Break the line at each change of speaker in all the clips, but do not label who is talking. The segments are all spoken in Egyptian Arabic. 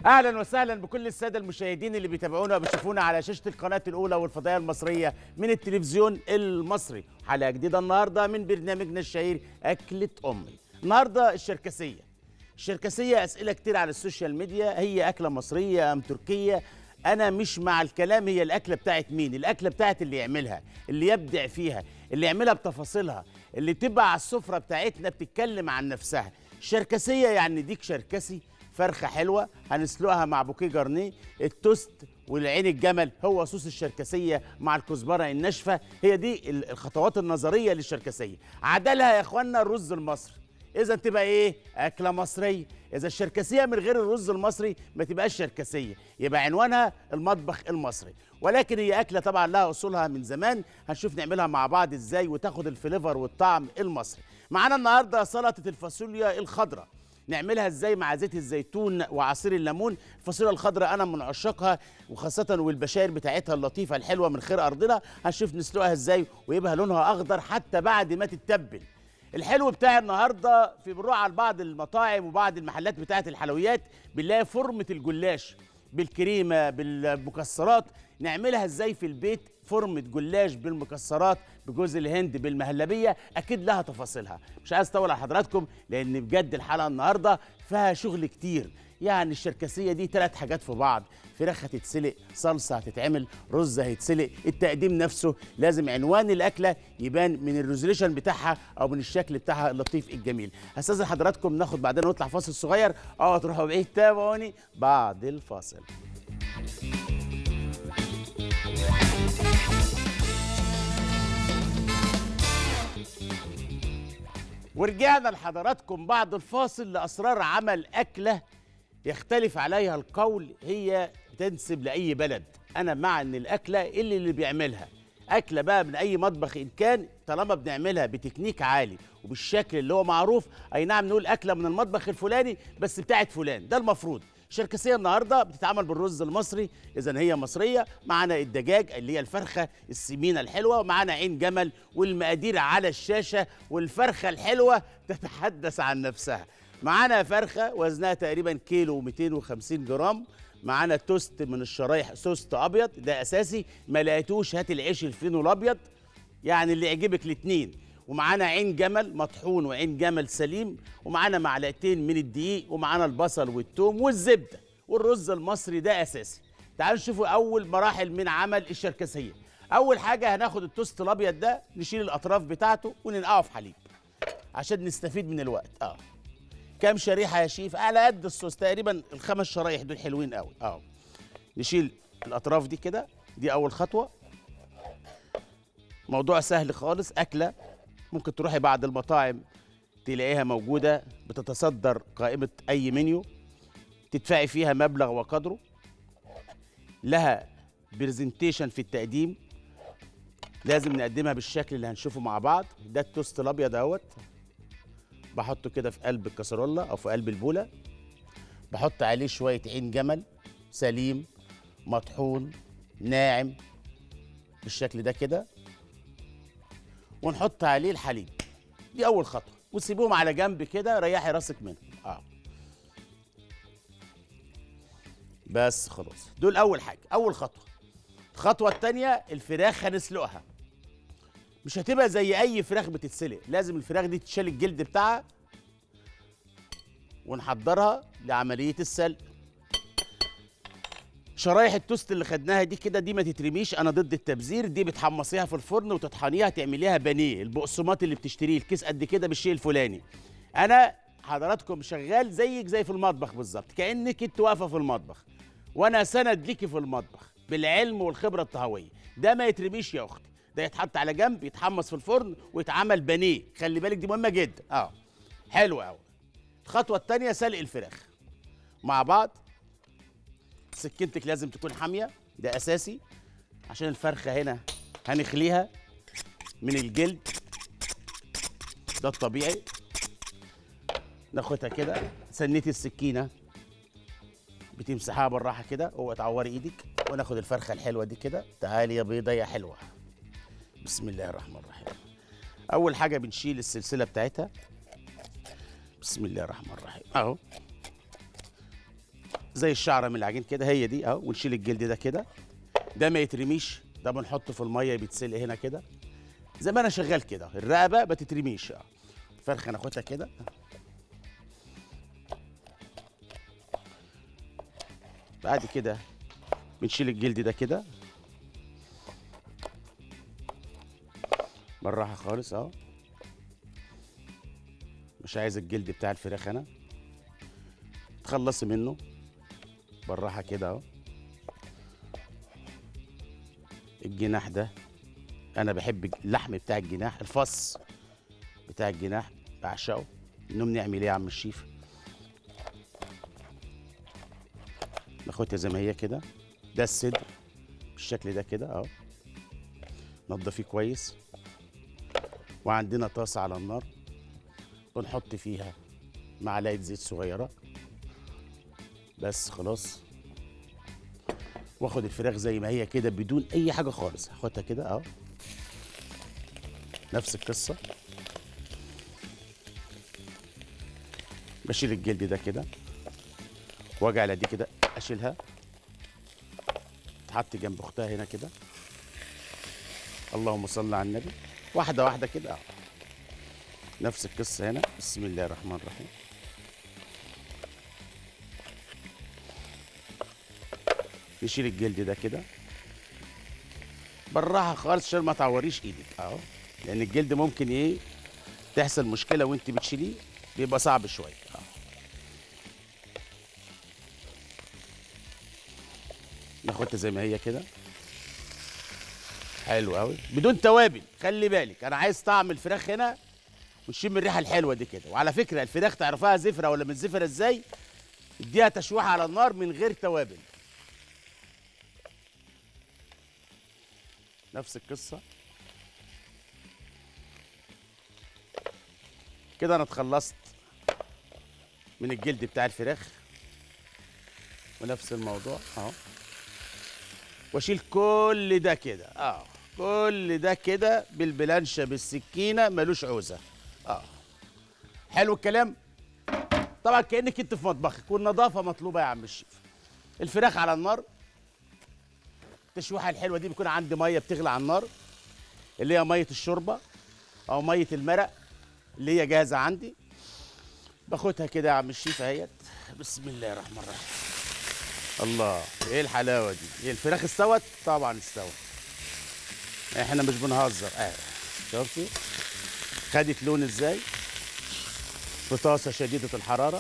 اهلا وسهلا بكل الساده المشاهدين اللي بيتابعونا وبيشوفونا على شاشه القناه الاولى والفضائيه المصريه من التلفزيون المصري حلقه جديده النهارده من برنامجنا الشهير اكله امي النهارده الشركسيه الشركسيه اسئله كتير على السوشيال ميديا هي اكله مصريه ام تركيه انا مش مع الكلام هي الاكله بتاعت مين الاكله بتاعت اللي يعملها اللي يبدع فيها اللي يعملها بتفاصيلها اللي تبقى على السفره بتاعتنا بتتكلم عن نفسها الشركسيه يعني ديك شركسي فرخه حلوه هنسلقها مع بوكيه جرنيه التوست والعين الجمل هو صوص الشركسيه مع الكزبره الناشفه هي دي ال- الخطوات النظريه للشركسيه عدلها يا اخوانا الرز المصري اذا تبقى ايه اكله مصريه اذا الشركسيه من غير الرز المصري ما تبقاش شركسيه يبقى عنوانها المطبخ المصري ولكن هي اكله طبعا لها اصولها من زمان هنشوف نعملها مع بعض ازاي وتاخد الفليفر والطعم المصري معانا النهارده سلطه الفاصوليا الخضراء نعملها ازاي مع زيت الزيتون وعصير الليمون الفاصوليا الخضراء انا من عشاقها وخاصه والبشاير بتاعتها اللطيفه الحلوه من خير ارضنا هنشوف نسلقها ازاي ويبقى لونها اخضر حتى بعد ما تتبل الحلو بتاع النهارده في بنروح على بعض المطاعم وبعض المحلات بتاعه الحلويات بنلاقي فورمه الجلاش بالكريمه بالمكسرات نعملها ازاي في البيت فورمه جلاش بالمكسرات بجوز الهند بالمهلبيه اكيد لها تفاصيلها مش عايز اطول على حضراتكم لان بجد الحلقه النهارده فيها شغل كتير يعني الشركسيه دي ثلاث حاجات في بعض فراخ هتتسلق صلصه هتتعمل رز هيتسلق التقديم نفسه لازم عنوان الاكله يبان من الريزوليشن بتاعها او من الشكل بتاعها اللطيف الجميل هستاذن حضراتكم ناخد بعدين نطلع فاصل صغير اه تروحوا بعيد تابعوني بعد الفاصل ورجعنا لحضراتكم بعد الفاصل لاسرار عمل اكله يختلف عليها القول هي تنسب لاي بلد انا مع ان الاكله اللي اللي بيعملها اكله بقى من اي مطبخ ان كان طالما بنعملها بتكنيك عالي وبالشكل اللي هو معروف اي نعم نقول اكله من المطبخ الفلاني بس بتاعت فلان ده المفروض الشركسيه النهارده بتتعمل بالرز المصري اذا هي مصريه معانا الدجاج اللي هي الفرخه السمينه الحلوه ومعانا عين جمل والمقادير على الشاشه والفرخه الحلوه تتحدث عن نفسها معانا فرخه وزنها تقريبا كيلو و250 جرام معانا توست من الشرايح توست ابيض ده اساسي ما لقيتوش هات العيش الفينو الابيض يعني اللي يعجبك الاثنين ومعانا عين جمل مطحون وعين جمل سليم ومعانا معلقتين من الدقيق ومعانا البصل والثوم والزبده والرز المصري ده اساسي تعالوا نشوفوا اول مراحل من عمل الشركسيه اول حاجه هناخد التوست الابيض ده نشيل الاطراف بتاعته وننقعه في حليب عشان نستفيد من الوقت اه كام شريحه يا شيف على قد الصوص تقريبا الخمس شرايح دول حلوين قوي اه نشيل الاطراف دي كده دي اول خطوه موضوع سهل خالص اكله ممكن تروحي بعض المطاعم تلاقيها موجوده بتتصدر قائمه اي منيو تدفعي فيها مبلغ وقدره لها برزنتيشن في التقديم لازم نقدمها بالشكل اللي هنشوفه مع بعض ده التوست الابيض اهوت بحطه كده في قلب الكسرولة او في قلب البوله بحط عليه شويه عين جمل سليم مطحون ناعم بالشكل ده كده ونحط عليه الحليب دي اول خطوه وتسيبوهم على جنب كده ريحي راسك منهم اه بس خلاص دول اول حاجه اول خطوه الخطوه الثانيه الفراخ هنسلقها مش هتبقى زي اي فراخ بتتسلق لازم الفراخ دي تشال الجلد بتاعها ونحضرها لعمليه السلق شرايح التوست اللي خدناها دي كده دي ما تترميش انا ضد التبذير دي بتحمصيها في الفرن وتطحنيها تعمليها بانيه البقسماط اللي بتشتريه الكيس قد كده بالشيء الفلاني انا حضراتكم شغال زيك زي في المطبخ بالظبط كانك انت واقفه في المطبخ وانا سند ليكي في المطبخ بالعلم والخبره الطهويه ده ما يترميش يا اختي ده يتحط على جنب يتحمص في الفرن ويتعمل بانيه خلي بالك دي مهمه جدا اه حلو قوي الخطوه الثانيه سلق الفراخ مع بعض سكينتك لازم تكون حاميه ده اساسي عشان الفرخه هنا هنخليها من الجلد ده الطبيعي ناخدها كده سنيتي السكينه بتمسحها بالراحه كده اوعي تعوري ايدك وناخد الفرخه الحلوه دي كده تعالي يا بيضه يا حلوه بسم الله الرحمن الرحيم اول حاجه بنشيل السلسله بتاعتها بسم الله الرحمن الرحيم اهو زي الشعره من العجين كده هي دي اهو ونشيل الجلد ده كده ده ما يترميش ده بنحطه في الميه بيتسلق هنا كده زي ما انا شغال كده الرقبه ما تترميش اه فرخه ناخدها كده بعد كده بنشيل الجلد ده كده بالراحه خالص اهو مش عايز الجلد بتاع الفراخ انا تخلصي منه بالراحه كده اهو الجناح ده انا بحب اللحم بتاع الجناح الفص بتاع الجناح بعشقه نقوم نعمل ايه يا عم الشيف ناخدها زي ما هي كده ده الصدر بالشكل ده كده اهو نضفيه كويس وعندنا طاسه على النار بنحط فيها معلقه زيت صغيره بس خلاص واخد الفراخ زي ما هي كده بدون اي حاجه خالص هاخدها كده اهو نفس القصه بشيل الجلد ده كده واجي على دي كده اشيلها تحط جنب اختها هنا كده اللهم صل على النبي واحده واحده كده اهو نفس القصه هنا بسم الله الرحمن الرحيم نشيل الجلد ده كده بالراحه خالص عشان ما تعوريش ايدك اهو لان الجلد ممكن ايه تحصل مشكله وانت بتشيليه بيبقى صعب شويه اهو ناخدها زي ما هي كده حلو قوي بدون توابل خلي بالك انا عايز طعم الفراخ هنا ونشم الريحه الحلوه دي كده وعلى فكره الفراخ تعرفها زفره ولا مش زفره ازاي اديها تشويحه على النار من غير توابل نفس القصه كده انا اتخلصت من الجلد بتاع الفراخ ونفس الموضوع اهو واشيل كل ده كده اه كل ده كده بالبلانشه بالسكينه ملوش عوزه اه حلو الكلام طبعا كانك انت في مطبخك والنظافه مطلوبه يا عم الشيف الفراخ على النار التشويحه الحلوه دي بيكون عندي ميه بتغلي على النار اللي هي ميه الشوربه او ميه المرق اللي هي جاهزه عندي باخدها كده يا عم الشيف اهيت بسم الله الرحمن الرحيم الله ايه الحلاوه دي ايه الفراخ استوت طبعا استوت احنا مش بنهزر اه شفتي خدت لون ازاي في طاسه شديده الحراره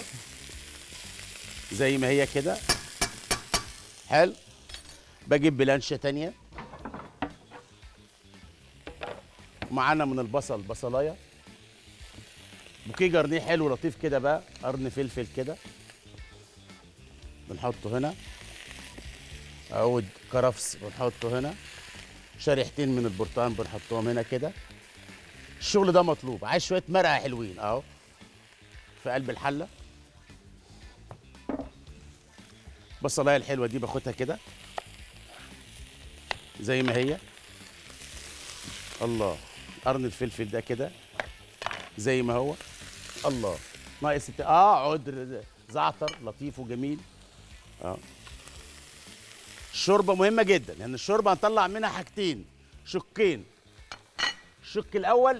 زي ما هي كده حلو بجيب بلانشه تانية معانا من البصل بصلايه بوكيه جرنيه حلو لطيف كده بقى قرن فلفل كده بنحطه هنا عود كرفس بنحطه هنا شريحتين من البرتقال بنحطهم هنا كده الشغل ده مطلوب عايز شويه مرقه حلوين اهو في قلب الحله البصلايه الحلوه دي باخدها كده زي ما هي الله قرن الفلفل ده كده زي ما هو الله ناقص الت- اه عود زعتر لطيف وجميل اه الشوربه مهمه جدا لان الشوربه هنطلع منها حاجتين شقين الشق الاول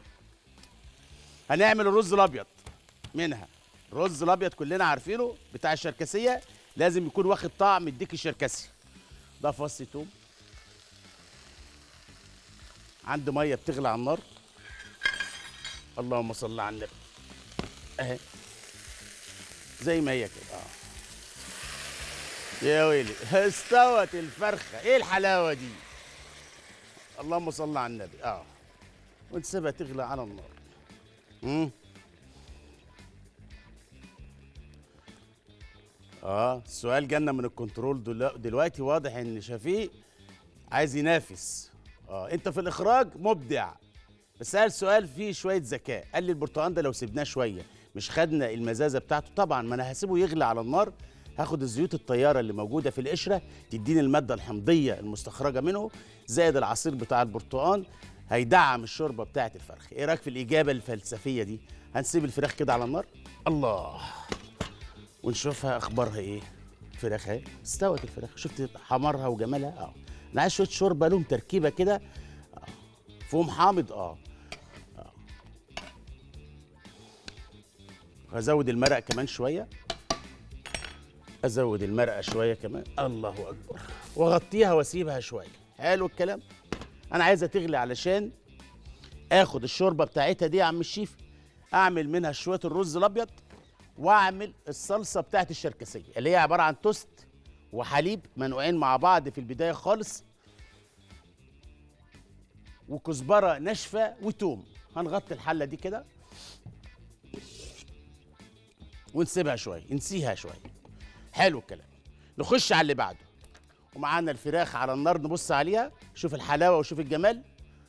هنعمل الرز الابيض منها الرز الابيض كلنا عارفينه بتاع الشركسيه لازم يكون واخد طعم الديك الشركسي ده فص توم عندي ميه بتغلي على النار اللهم صل على النبي اهي زي ما هي كده اه يا ويلي استوت الفرخه ايه الحلاوه دي اللهم صل على النبي اه ونسيبها تغلى على النار امم اه السؤال جالنا من الكنترول دلو- دلوقتي واضح ان شفيق عايز ينافس اه انت في الاخراج مبدع بس سأل سؤال فيه شويه ذكاء قال لي البرتقال ده لو سيبناه شويه مش خدنا المزازه بتاعته طبعا ما انا هسيبه يغلي على النار هاخد الزيوت الطياره اللي موجوده في القشره تديني الماده الحمضيه المستخرجه منه زائد العصير بتاع البرتقال هيدعم الشوربه بتاعه الفرخ ايه رايك في الاجابه الفلسفيه دي هنسيب الفراخ كده على النار الله ونشوفها اخبارها ايه الفراخ اهي استوت الفراخ شفت حمرها وجمالها اه انا عايز شويه شوربه لهم تركيبه كده آه. فوم حامض اه آه. هزود المرق كمان شويه ازود المرقه شويه كمان الله اكبر واغطيها واسيبها شويه حلو الكلام انا عايزها تغلي علشان اخد الشوربه بتاعتها دي يا عم الشيف اعمل منها شويه الرز الابيض واعمل الصلصه بتاعت الشركسيه اللي هي عباره عن توست وحليب منقوعين مع بعض في البدايه خالص وكزبره ناشفه وتوم هنغطي الحله دي كده ونسيبها شويه نسيها شويه حلو الكلام نخش على اللي بعده ومعانا الفراخ على النار نبص عليها شوف الحلاوه وشوف الجمال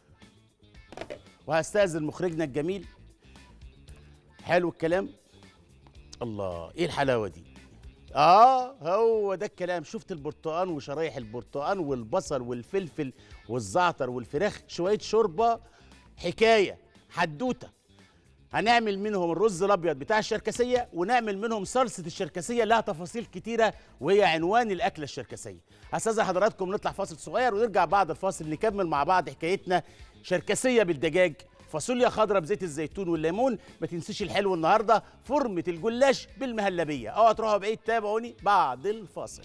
وهستاذن مخرجنا الجميل حلو الكلام الله ايه الحلاوه دي اه هو ده الكلام شفت البرتقان وشرايح البرتقان والبصل والفلفل والزعتر والفراخ شويه شوربه حكايه حدوته هنعمل منهم الرز الابيض بتاع الشركسيه ونعمل منهم صلصه الشركسيه لها تفاصيل كتيره وهي عنوان الاكله الشركسيه هستاذن حضراتكم نطلع فاصل صغير ونرجع بعد الفاصل نكمل مع بعض حكايتنا شركسيه بالدجاج فاصوليا خضراء بزيت الزيتون والليمون ما تنسيش الحلو النهارده فورمه الجلاش بالمهلبيه اوعى تروحوا بعيد تابعوني بعد الفاصل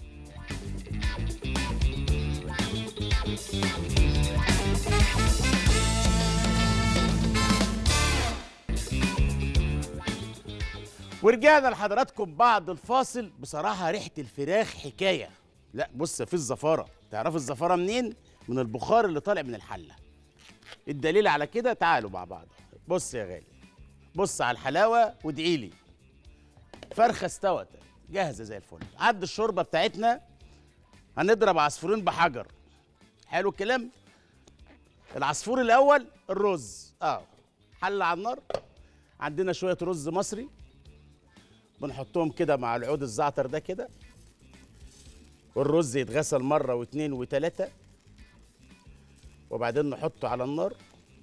ورجعنا لحضراتكم بعد الفاصل بصراحة ريحة الفراخ حكاية لا بص في الزفارة تعرف الزفارة منين؟ من البخار اللي طالع من الحلة الدليل على كده تعالوا مع بعض بص يا غالي بص على الحلاوة وادعي لي فرخة استوت جاهزة زي الفل عد الشوربة بتاعتنا هنضرب عصفورين بحجر حلو الكلام العصفور الأول الرز اه حل على النار عندنا شوية رز مصري بنحطهم كده مع العود الزعتر ده كده والرز يتغسل مرة واتنين وتلاتة وبعدين نحطه على النار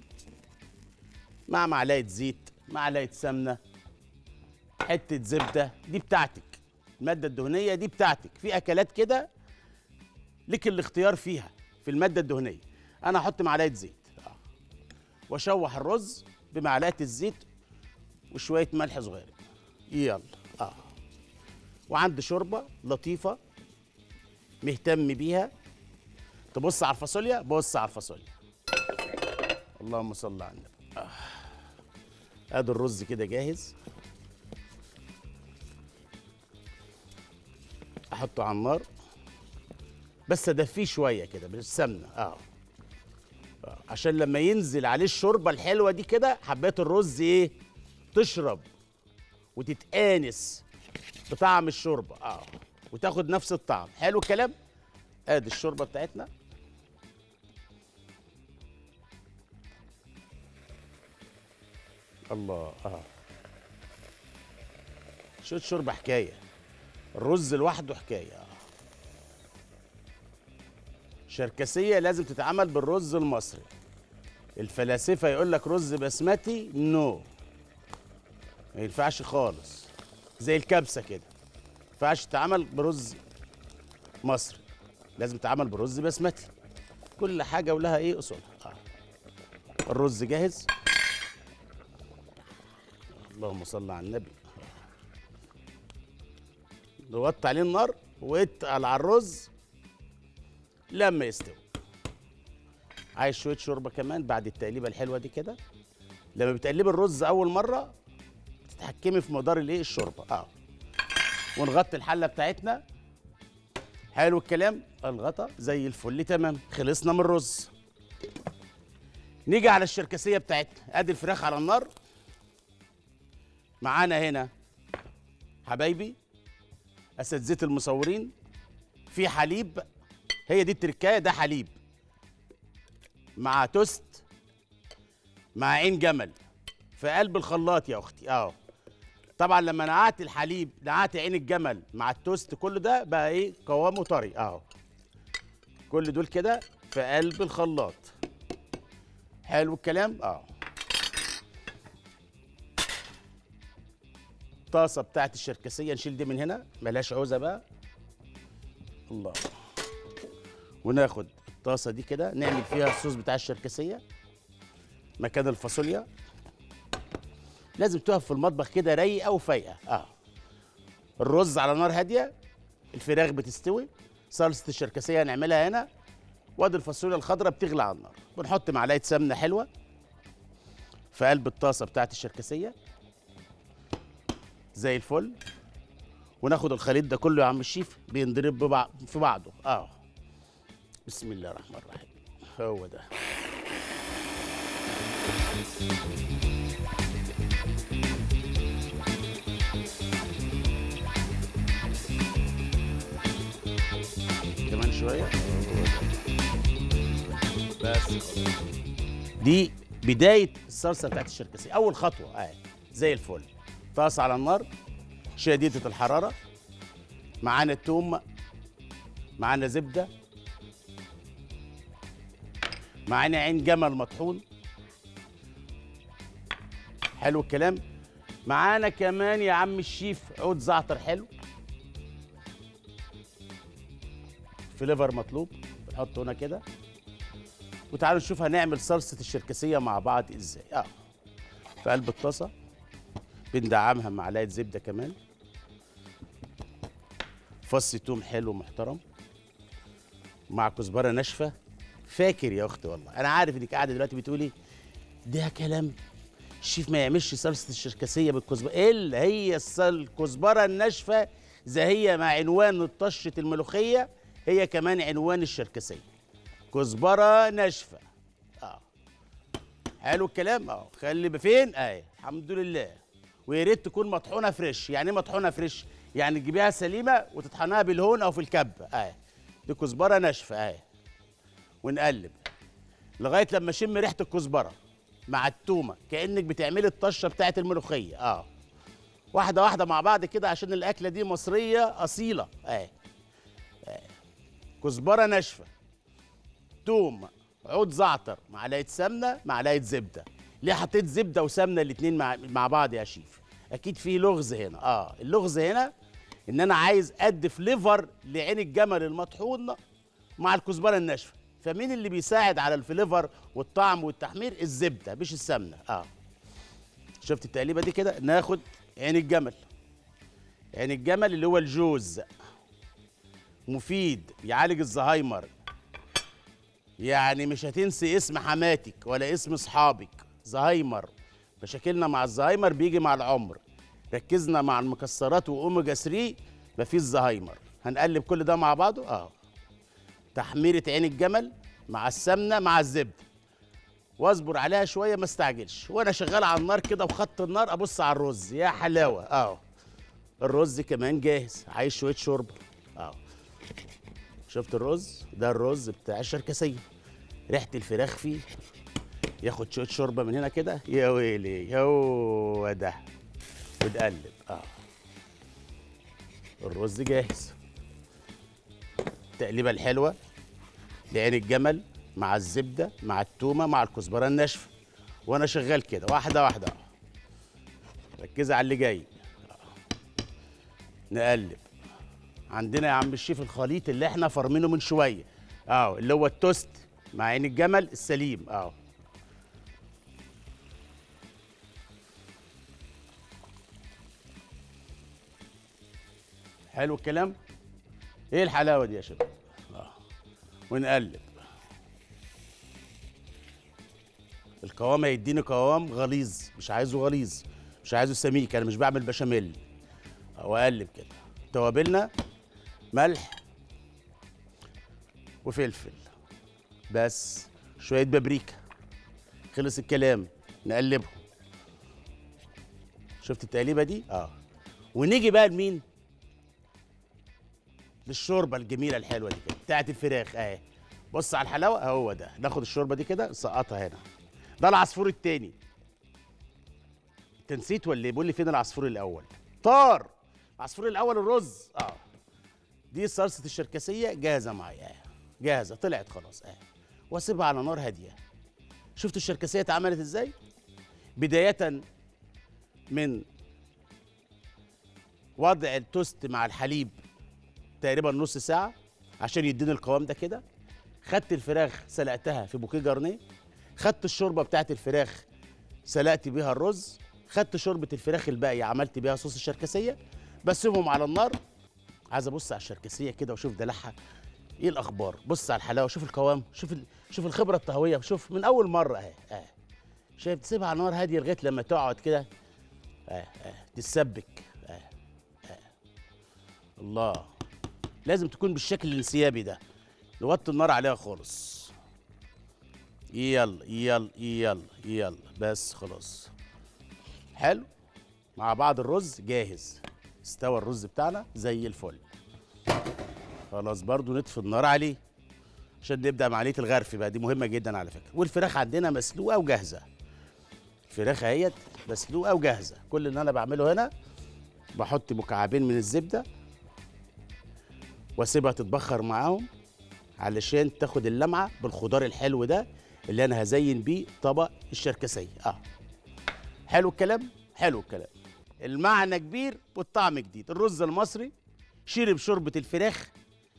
مع معلقة زيت معلقة سمنة حتة زبدة دي بتاعتك المادة الدهنية دي بتاعتك في أكلات كده لك الاختيار فيها في المادة الدهنية أنا هحط معلقة زيت آه. وأشوح الرز بمعلقة الزيت وشوية ملح صغير يلا اه وعندي شوربه لطيفه مهتم بيها تبص على الفاصوليا بص على الفاصوليا اللهم صل على النبي آه. ادي الرز كده جاهز احطه على النار بس ادفيه شويه كده بالسمنه اه آه. عشان لما ينزل عليه الشوربه الحلوه دي كده حبات الرز ايه تشرب وتتآنس بطعم الشوربه اه وتاخد نفس الطعم حلو الكلام ادي الشوربه بتاعتنا الله اه شويه شوربه حكايه الرز لوحده حكايه آه. شركسيه لازم تتعمل بالرز المصري الفلاسفه يقول لك رز بسمتي نو no. ما ينفعش خالص زي الكبسه كده ما ينفعش تتعمل برز مصري لازم تتعمل برز بسمتي كل حاجه ولها ايه اصولها آه. الرز جاهز اللهم صل على النبي نوطي عليه النار واتقل على الرز لما يستوي عايز شويه شوربه كمان بعد التقليبه الحلوه دي كده لما بتقلبي الرز اول مره تتحكمي في مقدار الايه الشوربه اه ونغطي الحله بتاعتنا حلو الكلام الغطا زي الفل تمام خلصنا من الرز نيجي على الشركسيه بتاعتنا ادي الفراخ على النار معانا هنا حبايبي اساتذه المصورين في حليب هي دي التركايه ده حليب مع توست مع عين جمل في قلب الخلاط يا اختي اه طبعا لما نقعت الحليب نقعت عين الجمل مع التوست كل ده بقى ايه قوامه طري اهو كل دول كده في قلب الخلاط حلو الكلام اه الطاسه بتاعت الشركسيه نشيل دي من هنا ملهاش عوزه بقى الله وناخد الطاسه دي كده نعمل فيها الصوص بتاع الشركسيه مكان الفاصوليا لازم تقف في المطبخ كده رايقه وفايقه اه الرز على نار هاديه الفراخ بتستوي صلصه الشركسيه هنعملها هنا وادي الفاصوليا الخضراء بتغلي على النار بنحط معلقه سمنه حلوه في قلب الطاسه بتاعت الشركسيه زي الفل وناخد الخليط ده كله يا عم الشيف بينضرب ببعض في بعضه اه بسم الله الرحمن الرحيم هو ده كمان شويه بس خلاص. دي بدايه الصلصه بتاعت الشركسيه اول خطوه اهي زي الفل طاسه على النار شديده الحراره معانا التوم معانا زبده معانا عين جمل مطحون حلو الكلام معانا كمان يا عم الشيف عود زعتر حلو فليفر مطلوب بنحطه هنا كده وتعالوا نشوف هنعمل صلصه الشركسيه مع بعض ازاي اه في قلب الطاسه بندعمها بمعلقه زبده كمان فص توم حلو محترم مع كزبره ناشفه فاكر يا اختي والله انا عارف انك قاعده دلوقتي بتقولي ده كلام الشيف ما يعملش صلصه الشركسيه بالكزبره الا هي الص- الكزبره الناشفه زي هي مع عنوان طشه الملوخيه هي كمان عنوان الشركسيه كزبره ناشفه اه حلو الكلام اه خلي ب- فين اهي الحمد لله ويا ريت تكون مطحونه فريش يعني ايه مطحونه فريش يعني تجيبيها سليمه وتطحنها بالهون او في الكبه اهي دي كزبره ناشفه اهي ونقلب لغايه لما اشم ريحه الكزبره مع التومه كانك بتعملي الطشه بتاعت الملوخيه اه واحده واحده مع بعض كده عشان الاكله دي مصريه اصيله اهي آه. كزبره ناشفه توم عود زعتر معلقه سمنه معلقه زبده ليه حطيت زبده وسمنه الاتنين مع, مع بعض يا شيف اكيد في لغز هنا اه اللغز هنا ان انا عايز ادي فليفر لعين الجمل المطحون مع الكزبره الناشفه فمين اللي بيساعد على الفليفر والطعم والتحمير الزبده مش السمنه اه شفت التقليبه دي كده ناخد عين الجمل عين الجمل اللي هو الجوز مفيد يعالج الزهايمر يعني مش هتنسي اسم حماتك ولا اسم اصحابك زهايمر مشاكلنا مع الزهايمر بيجي مع العمر ركزنا مع المكسرات واوميجا 3 مفيش زهايمر هنقلب كل ده مع بعضه اه تحميرة عين الجمل مع السمنة مع الزبدة واصبر عليها شوية ما استعجلش وانا شغال على النار كده وخط النار ابص على الرز يا حلاوة اه الرز كمان جاهز عايز شوية شوربة اه شفت الرز ده الرز بتاع الشركسية ريحة الفراخ فيه ياخد شوية شوربة من هنا كده يا ويلي هو ده وتقلب اه الرز جاهز التقليبه الحلوه لعين الجمل مع الزبده مع التومه مع الكزبره الناشفه وانا شغال كده واحده واحده ركزي على اللي جاي نقلب عندنا يا عم الشيف الخليط اللي احنا فرمينه من شويه اه اللي هو التوست مع عين الجمل السليم اه حلو الكلام ايه الحلاوه دي يا شباب آه. ونقلب القوام هيديني قوام غليظ مش عايزه غليظ مش عايزه سميك انا مش بعمل بشاميل واقلب كده توابلنا ملح وفلفل بس شويه بابريكا خلص الكلام نقلبهم شفت التقليبه دي اه ونيجي بقى لمين للشوربه الجميله الحلوه دي كده بتاعت الفراخ اهي بص على الحلاوه هو ده ناخد الشوربه دي كده نسقطها هنا ده العصفور التاني انت نسيت ولا ايه بيقول لي فين العصفور الاول طار العصفور الاول الرز اه دي صلصه الشركسيه جاهزه معايا اهي جاهزه طلعت خلاص اهي واسيبها على نار هاديه شفتوا الشركسيه اتعملت ازاي بدايه من وضع التوست مع الحليب تقريبا نص ساعة عشان يديني القوام ده كده خدت الفراخ سلقتها في بوكيه جرنيه خدت الشوربه بتاعت الفراخ سلقت بيها الرز خدت شوربه الفراخ الباقيه عملت بيها صوص الشركسيه بسيبهم على النار عايز ابص على الشركسيه كده واشوف دلعها ايه الاخبار بص على الحلاوه شوف القوام شوف ال... شوف الخبره الطهويه شوف من اول مره اهي اهي شايف تسيبها على نار هاديه لغايه لما تقعد كده اهي اهي تتسبك اهي اهي الله لازم تكون بالشكل الانسيابي ده نوطي النار عليها خالص يلا يلا يلا يلا بس خلاص حلو مع بعض الرز جاهز استوى الرز بتاعنا زي الفل خلاص برضو نطفي النار عليه عشان نبدا عمليه الغرف بقى دي مهمه جدا على فكره والفراخ عندنا مسلوقه وجاهزه الفراخ اهيت مسلوقه وجاهزه كل اللي انا بعمله هنا بحط مكعبين من الزبده واسيبها تتبخر معاهم علشان تاخد اللمعه بالخضار الحلو ده اللي انا هزين بيه طبق الشركسيه اه حلو الكلام حلو الكلام المعنى كبير والطعم جديد الرز المصري شرب شوربه الفراخ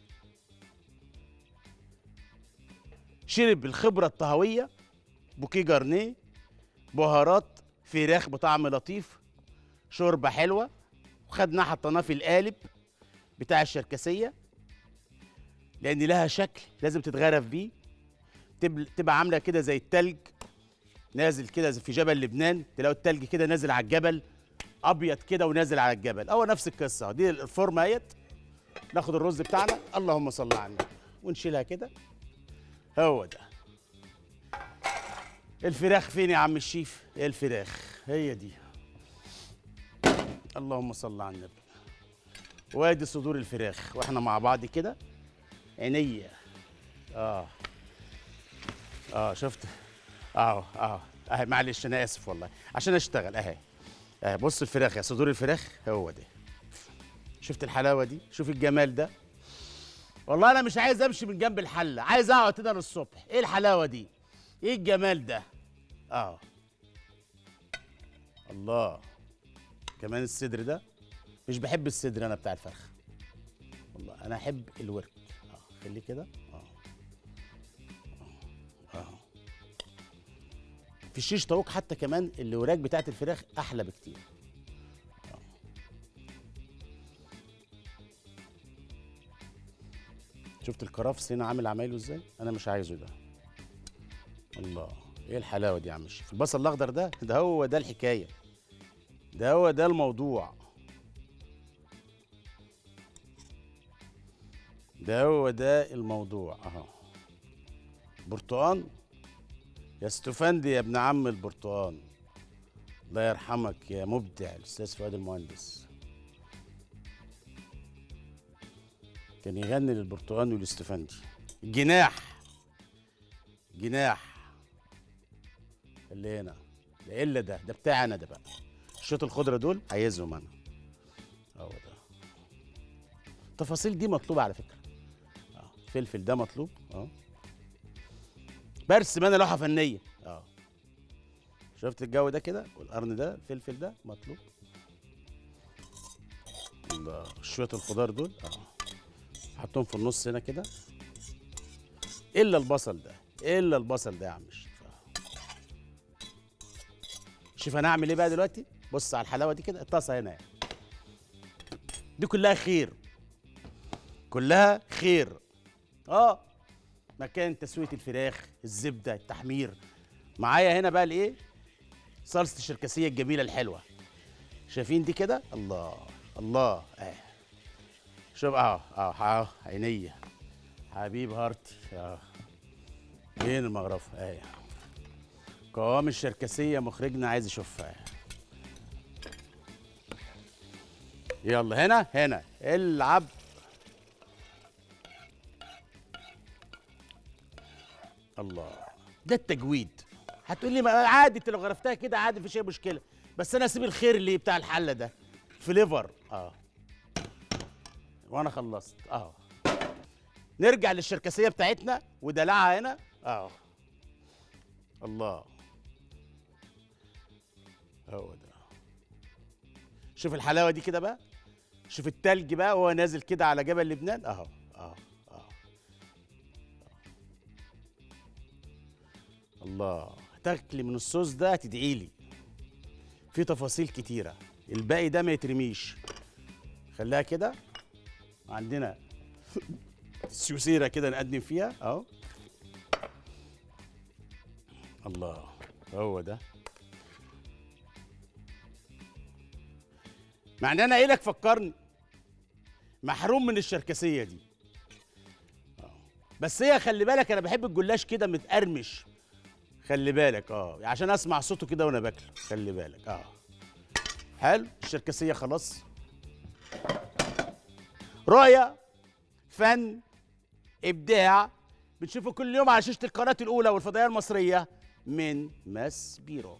شرب الخبره الطهويه بوكيه جارنيه بهارات فراخ بطعم لطيف شوربه حلوه وخدناه حطيناه في القالب بتاع الشركسيه لان لها شكل لازم تتغرف بيه تب- تبقى عامله كده زي التلج نازل كده زي في جبل لبنان تلاقوا التلج كده نازل على الجبل ابيض كده ونازل على الجبل هو نفس القصه دي الفورمه اهيت ناخد الرز بتاعنا اللهم صل على النبي ونشيلها كده هو ده الفراخ فين يا عم الشيف ايه الفراخ هي دي اللهم صل على النبي وادي صدور الفراخ واحنا مع بعض كده عينيا اه اه شفت اه اه اهي معلش انا اسف والله عشان اشتغل اهي اهي بص الفراخ يا صدور الفراخ هو ده شفت الحلاوه دي شوف الجمال ده والله انا مش عايز امشي من جنب الحله عايز اقعد كده للصبح ايه الحلاوه دي ايه الجمال ده اه الله كمان الصدر ده مش بحب الصدر انا بتاع الفرخ والله انا احب الورك اه خليه كده اه اه اه في الشيش طاووق حتى كمان الوراك بتاعت الفراخ احلى بكتير آه. شفت الكرفس هنا عامل عمايله ازاي انا مش عايزه ده الله ايه الحلاوه دي يا عم الشيف البصل الاخضر ده ده هو ده الحكايه ده هو ده الموضوع ده هو ده الموضوع اهو برتقان يا استفندي يا ابن عم البرتقان الله يرحمك يا مبدع الاستاذ فؤاد المهندس كان يغني للبرتقان والاستفندي الجناح جناح اللي هنا ده الا ده ده بتاعي انا ده بقى الشوط الخضره دول عايزهم انا اهو ده التفاصيل دي مطلوبه على فكره اه الفلفل ده مطلوب اه برسم انا لوحه فنيه اه شفت الجو ده كده والقرن ده الفلفل ده مطلوب الله شويه الخضار دول اه حطهم في النص هنا كده الا البصل ده الا البصل ده يا عم الشيف آه. شوف انا اعمل ايه بقى دلوقتي بص على الحلاوه دي كده الطاسه هنا يعني. دي كلها خير كلها خير اه مكان تسويه الفراخ الزبده التحمير معايا هنا بقى الايه صلصه الشركسيه الجميله الحلوه شايفين دي كده الله الله اه شوف اه اه اه عينيا حبيب هارتي اه فين المغرفه اه قوام الشركسيه مخرجنا عايز يشوفها يلا هنا هنا العب الله ده التجويد هتقول لي ما عادي انت لو غرفتها كده عادي مفيش اي مشكله بس انا اسيب الخير اللي بتاع الحله ده فليفر اه وانا خلصت اه نرجع للشركسيه بتاعتنا ودلعها هنا اه الله هو ده شوف الحلاوه دي كده بقى شوف التلج بقى وهو نازل كده على جبل لبنان اهو اه اه الله تاكلي من الصوص ده هتدعي لي في تفاصيل كتيره الباقي ده ما يترميش خليها كده عندنا سيوسيره كده نقدم فيها اهو الله هو ده مع ان انا قايل لك فكرني محروم من الشركسيه دي آه. بس هي خلي بالك انا بحب الجلاش كده متقرمش خلي بالك اه عشان اسمع صوته كده وانا باكله خلي بالك اه حلو الشركسيه خلاص رؤيه فن ابداع بنشوفه كل يوم على شاشه القناه الاولى والفضائيه المصريه من ماس بيرو